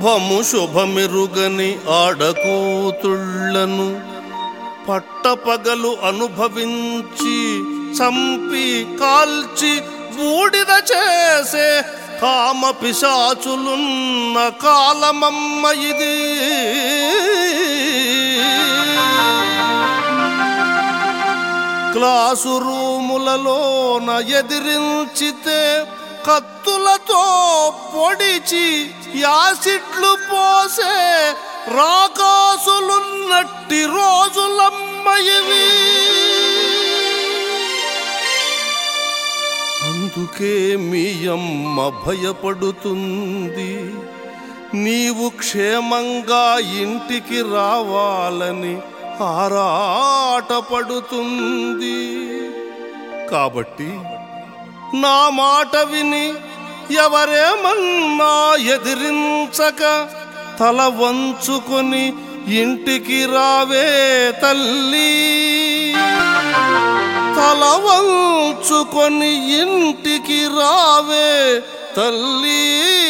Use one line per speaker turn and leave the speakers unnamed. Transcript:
అభము శుభమెరుగని ఆడకూతుళ్లను పట్టపగలు అనుభవించి చంపి కాల్చి బూడిద చేసే కామ పిశాచులున్న కాలమమ్మ ఇది క్లాసు రూములలోన ఎదిరించితే కత్తులతో పొడిచి యాసిడ్లు పోసే రాకాసులున్నట్టి రోజులమ్మ ఇవి అందుకే మీ అమ్మ భయపడుతుంది నీవు క్షేమంగా ఇంటికి రావాలని ఆరాటపడుతుంది కాబట్టి నా మాట విని ఎవరేమన్నా ఎదిరించక తల వంచుకొని ఇంటికి రావే తల్లి తల వంచుకొని ఇంటికి రావే తల్లి